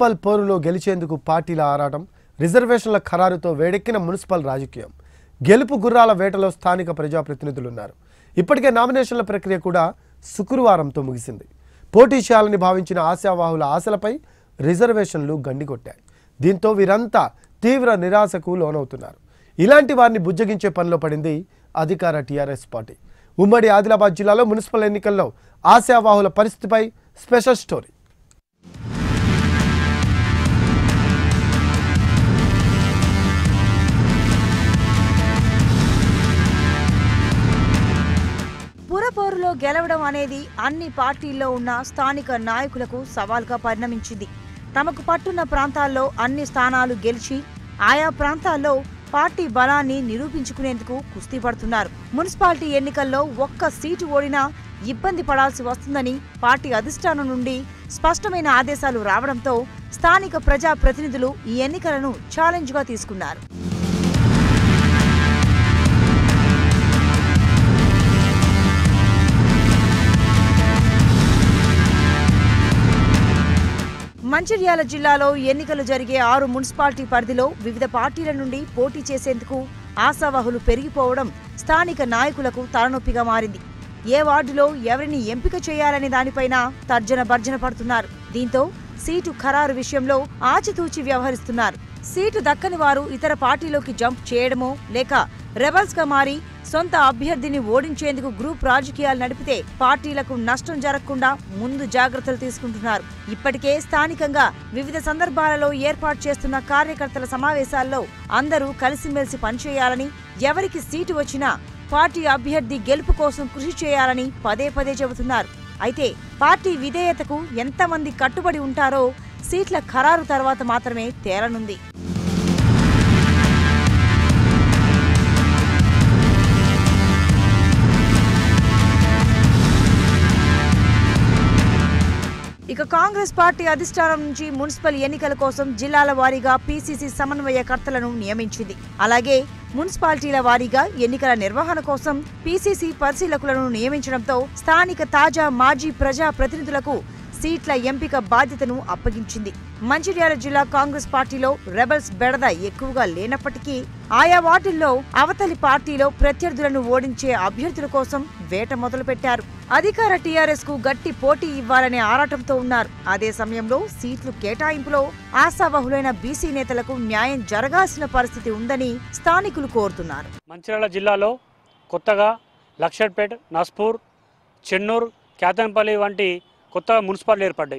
municipal పోరులో గెలిచేందుకు పార్టీల ఆరాటం రిజర్వేషన్ల ఖరారుతో వేడెక్కిన మున్సిపల్ రాజకీయం గెలుపు గుర్రాల వేటలో స్థానిక ప్రజాప్రతినిధులున్నారు ఇప్పటికే నామినేషన్ల ప్రక్రియ కూడా శుక్రవారంతో ముగిసింది పోటీ చేయాలని భావించిన ఆశావాహుల ఆశలపై రిజర్వేషన్లు గండికొట్టాయి దీంతో వీరంతా తీవ్ర నిరాశకు లోనవుతున్నారు ఇలాంటి వారిని బుజ్జగించే పనిలో పడింది అధికార టీఆర్ఎస్ పార్టీ ఉమ్మడి ఆదిలాబాద్ జిల్లాలో మున్సిపల్ ఎన్నికల్లో ఆశావాహుల పరిస్థితిపై స్పెషల్ స్టోరీ పురపోరులో గెలవడం అనేది అన్ని పార్టీల్లో ఉన్న స్థానిక నాయకులకు సవాల్గా పరిణమించింది తమకు పట్టున్న ప్రాంతాల్లో అన్ని స్థానాలు గెలిచి ఆయా ప్రాంతాల్లో పార్టీ బలాన్ని నిరూపించుకునేందుకు కుస్తీ పడుతున్నారు మున్సిపాలిటీ ఎన్నికల్లో ఒక్క సీటు ఓడినా ఇబ్బంది పడాల్సి వస్తుందని పార్టీ అధిష్టానం నుండి స్పష్టమైన ఆదేశాలు రావడంతో స్థానిక ప్రజా ప్రతినిధులు ఈ ఎన్నికలను ఛాలెంజ్గా తీసుకున్నారు మంచిర్యాల జిల్లాలో ఎన్నికలు జరిగే ఆరు మున్సిపాలిటీ పరిధిలో వివిధ పార్టీల నుండి పోటీ చేసేందుకు ఆశావహులు పెరిగిపోవడం స్థానిక నాయకులకు తలనొప్పిగా మారింది ఏ వార్డులో ఎవరిని ఎంపిక చేయాలనే దానిపైన తర్జన భర్జన పడుతున్నారు దీంతో సీటు ఖరారు విషయంలో ఆచితూచి వ్యవహరిస్తున్నారు సీటు దక్కని వారు ఇతర పార్టీలోకి జంప్ చేయడమో లేక రెబల్స్ గా మారి సొంత అభ్యర్థిని ఓడించేందుకు గ్రూప్ రాజకీయాలు నడిపితే పార్టీలకు నష్టం జరగకుండా ముందు జాగ్రత్తలు తీసుకుంటున్నారు ఇప్పటికే స్థానికంగా వివిధ సందర్భాలలో ఏర్పాటు చేస్తున్న కార్యకర్తల సమావేశాల్లో అందరూ కలిసిమెలిసి పనిచేయాలని ఎవరికి సీటు వచ్చినా పార్టీ అభ్యర్థి గెలుపు కోసం కృషి చేయాలని పదే పదే చెబుతున్నారు అయితే పార్టీ విధేయతకు ఎంతమంది కట్టుబడి ఉంటారో సీట్ల ఖరారు తర్వాత మాత్రమే తేలనుంది ఇక కాంగ్రెస్ పార్టీ అధిష్టానం నుంచి మున్సిపల్ ఎన్నికల కోసం జిల్లాల వారీగా పీసీసీ సమన్వయకర్తలను నియమించింది అలాగే మున్సిపాలిటీల వారీగా ఎన్నికల నిర్వహణ కోసం పీసీసీ పరిశీలకులను నియమించడంతో స్థానిక తాజా మాజీ ప్రజా ప్రతినిధులకు సీట్ల ఎంపిక బాధ్యతను అప్పగించింది మంచిర్యాల జిల్లా కాంగ్రెస్ పార్టీలో రెబల్స్ బెడద ఎక్కువగా లేనప్పటికీ ఆయా వార్డుల్లో అవతలి పార్టీలో ప్రత్యర్థులను ఓడించే అభ్యర్థుల కోసం వేట మొదలుపెట్టారు అధికార టీఆర్ఎస్ కు గట్టి పోటీ ఇవ్వాలనే ఆరాటంతో ఉన్నారు అదే సమయంలో సీట్లు కేటాయింపులో ఆశావహులైన బీసీ నేతలకు న్యాయం జరగాల్సిన పరిస్థితి ఉందని స్థానికులు కోరుతున్నారు మంచిర్యాల జిల్లాలో కొత్తగా లక్షడ్పేట్ నస్పూర్ చెన్నూరు కేతన్పల్లి వంటి కొత్త మున్సిపాలిటీలు ఏర్పడ్డాయి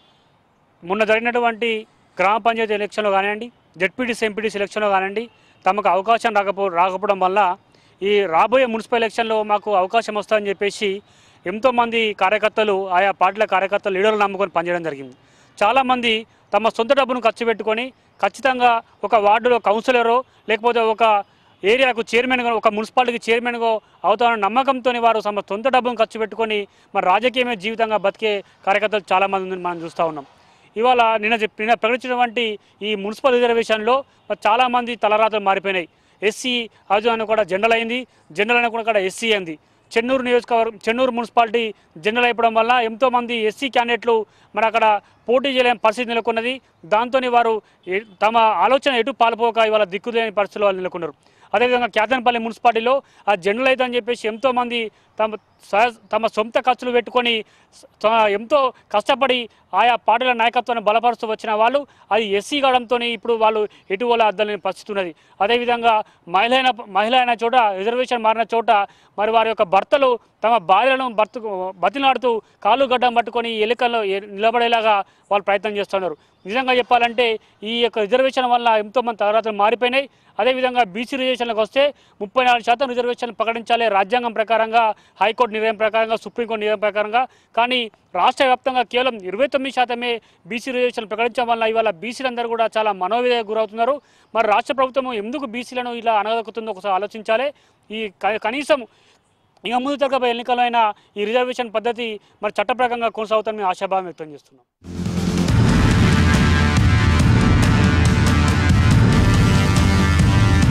మొన్న జరిగినటువంటి గ్రామ పంచాయతీ ఎలక్షన్లో కానివ్వండి జెడ్పీటీసీ ఎంపీటీసీ ఎలక్షన్లో కానివ్వండి తమకు అవకాశం రాకపో రాకపోవడం వల్ల ఈ రాబోయే మున్సిపల్ ఎలక్షన్లో మాకు అవకాశం వస్తుందని చెప్పేసి ఎంతోమంది కార్యకర్తలు ఆయా పార్టీల కార్యకర్తలు లీడర్లు నమ్ముకొని పనిచేయడం జరిగింది చాలామంది తమ సొంత డబ్బును ఖర్చు పెట్టుకొని ఖచ్చితంగా ఒక వార్డులో కౌన్సిలరో లేకపోతే ఒక ఏరియాకు చైర్మన్గా ఒక మున్సిపాలిటీకి చైర్మన్గా అవుతామన్న నమ్మకంతో వారు తమ సొంత డబ్బును ఖర్చు పెట్టుకొని మరి రాజకీయమే జీవితంగా బతికే కార్యకర్తలు చాలామంది ఉందని మనం చూస్తూ ఉన్నాం ఇవాళ నిన్న చెప్పి నిన్న ప్రకటించినటువంటి ఈ మున్సిపల్ రిజర్వేషన్లో మరి చాలామంది తలరాతలు మారిపోయినాయి ఎస్సీ అభిజాన్ కూడా జనరల్ అయింది జనరల్ అయిన కూడా ఎస్సీ అయింది చెన్నూరు నియోజకవర్గం చెన్నూరు మున్సిపాలిటీ జనరల్ అయిపోవడం వల్ల ఎంతోమంది ఎస్సీ క్యాండిడేట్లు మరి అక్కడ పోటీ చేయలేని పరిస్థితి నెలకొన్నది దాంతో వారు ఏ- తమ ఆలోచన ఎటు పాల్పోక ఇవాళ దిక్కులేని పరిస్థితులు వాళ్ళు నెలకొన్నారు అదేవిధంగా కేతనపల్లి మున్సిపాలిటీలో ఆ జనరల్ అయితే అని చెప్పేసి ఎంతోమంది తమ సహ- తమ సొంత ఖర్చులు పెట్టుకొని స- త- ఎంతో కష్టపడి ఆయా పార్టీల నాయకత్వాన్ని బలపరుస్తూ వచ్చిన వాళ్ళు అది ఎస్సీ కావడంతో ఇప్పుడు వాళ్ళు ఎటు వాళ్ళ అద్దలేని పరిస్థితి ఉన్నది అదేవిధంగా మహిళ అయిన మహిళ అయిన చోట రిజర్వేషన్ మారిన చోట మరి వారి యొక్క భర్తలు తమ భార్యలను భర్త బతిలాడుతూ కాళ్ళు గడ్డం పట్టుకొని ఎలుకల్లో ఎ- నిలబడేలాగా వాళ్ళు ప్రయత్నం చేస్తున్నారు నిజంగా చెప్పాలంటే ఈ యొక్క రిజర్వేషన్ వల్ల ఎంతోమంది తరగతులు మారిపోయినాయి అదేవిధంగా బీసీ రిజర్వేషన్లకు వస్తే ముప్పై నాలుగు శాతం రిజర్వేషన్లు ప్రకటించాలి రాజ్యాంగం ప్రకారంగా హైకోర్టు నిర్ణయం ప్రకారంగా సుప్రీంకోర్టు నిర్ణయం ప్రకారంగా కానీ రాష్ట్ర వ్యాప్తంగా కేవలం ఇరవై తొమ్మిది శాతమే బీసీ రిజర్వేషన్లు ప్రకటించడం వల్ల ఇవాళ బీసీలందరూ కూడా చాలా మనోవేదకు గురవుతున్నారు మరి రాష్ట్ర ప్రభుత్వం ఎందుకు బీసీలను ఇలా అనగలుగుతుందో ఒకసారి ఆలోచించాలి ఈ క- కనీసం ఇక ముందు జరగబోయే ఎన్నికలైన ఈ రిజర్వేషన్ పద్ధతి మరి చట్టప్రకంగా కొనసాగుతామని మేము ఆశాభావం వ్యక్తం చేస్తున్నాం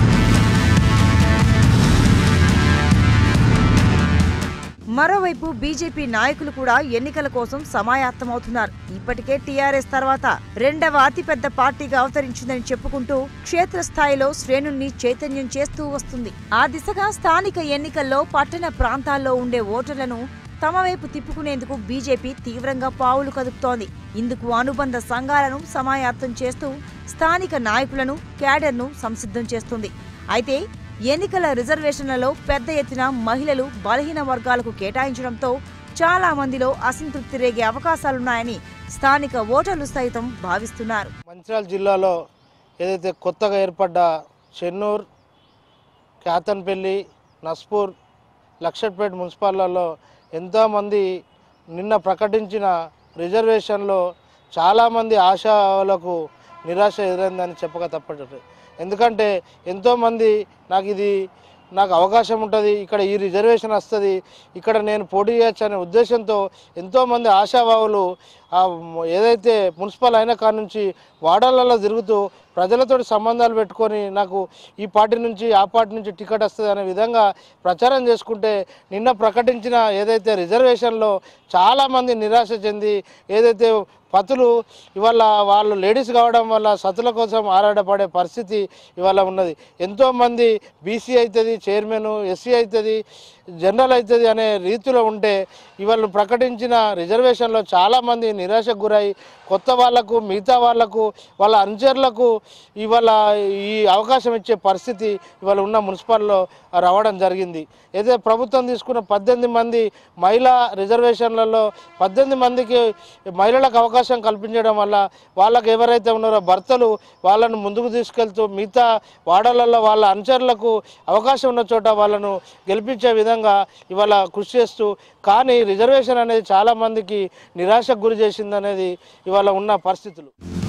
మరోవైపు బీజేపీ బీజేపీ నాయకులు కూడా ఎన్నికల కోసం సమాయత్తమవుతున్నారు ఇప్పటికే టీఆర్ఎస్ తర్వాత రెండవ అతిపెద్ద పార్టీగా అవతరించిందని చెప్పుకుంటూ క్షేత్రస్థాయిలో శ్రేణుల్ని చైతన్యం చేస్తూ వస్తుంది ఆ దిశగా స్థానిక ఎన్నికల్లో పట్టణ ప్రాంతాల్లో ఉండే ఓటర్లను తమ వైపు తిప్పుకునేందుకు బీజేపీ తీవ్రంగా పావులు కదుపుతోంది ఇందుకు అనుబంధ సంఘాలను సమాయత్తం చేస్తూ స్థానిక నాయకులను క్యాడర్ను సంసిద్ధం చేస్తుంది అయితే ఎన్నికల రిజర్వేషన్లలో పెద్ద ఎత్తున మహిళలు బలహీన వర్గాలకు కేటాయించడంతో చాలా మందిలో అసంతృప్తి రేగే అవకాశాలున్నాయని స్థానిక ఓటర్లు సైతం భావిస్తున్నారు మంచిర్యాల జిల్లాలో ఏదైతే కొత్తగా ఏర్పడ్డ చెన్నూర్ కేతన్పల్లి నస్పూర్ లక్షట్పేట మున్సిపాల్లో ఎంతోమంది నిన్న ప్రకటించిన రిజర్వేషన్లో చాలామంది ఆశాలకు నిరాశ ఎదురైందని చెప్పక తప్పదు ఎందుకంటే ఎంతోమంది నాకు ఇది నాకు అవకాశం ఉంటుంది ఇక్కడ ఈ రిజర్వేషన్ వస్తుంది ఇక్కడ నేను పోటీ చేయొచ్చు అనే ఉద్దేశంతో ఎంతోమంది ఆశావాహులు ఆ ఏదైతే మున్సిపల్ అయిన కాడ నుంచి వార్డాలలో తిరుగుతూ ప్రజలతో సంబంధాలు పెట్టుకొని నాకు ఈ పార్టీ నుంచి ఆ పార్టీ నుంచి టికెట్ వస్తుంది అనే విధంగా ప్రచారం చేసుకుంటే నిన్న ప్రకటించిన ఏదైతే రిజర్వేషన్లో చాలామంది నిరాశ చెంది ఏదైతే పతులు ఇవాళ వాళ్ళు లేడీస్ కావడం వల్ల సతుల కోసం ఆరాటపడే పరిస్థితి ఇవాళ ఉన్నది ఎంతోమంది బీసీ అవుతుంది చైర్మన్ ఎస్సీ అవుతుంది జనరల్ అవుతుంది అనే రీతిలో ఉంటే ఇవాళ ప్రకటించిన రిజర్వేషన్లో చాలామంది నిరాశకు గురై కొత్త వాళ్లకు మిగతా వాళ్లకు వాళ్ళ అనుచరులకు ఇవాళ ఈ అవకాశం ఇచ్చే పరిస్థితి ఇవాళ ఉన్న మున్సిపల్లో రావడం జరిగింది అయితే ప్రభుత్వం తీసుకున్న పద్దెనిమిది మంది మహిళా రిజర్వేషన్లలో పద్దెనిమిది మందికి మహిళలకు అవకాశం కల్పించడం వల్ల వాళ్ళకి ఎవరైతే ఉన్నారో భర్తలు వాళ్ళను ముందుకు తీసుకెళ్తూ మిగతా వాడలలో వాళ్ళ అనుచరులకు అవకాశం ఉన్న చోట వాళ్ళను గెలిపించే విధంగా ఇవాళ కృషి చేస్తూ కానీ రిజర్వేషన్ అనేది చాలామందికి నిరాశకు గురి చేసిందనేది ఇవాళ ఉన్న పరిస్థితులు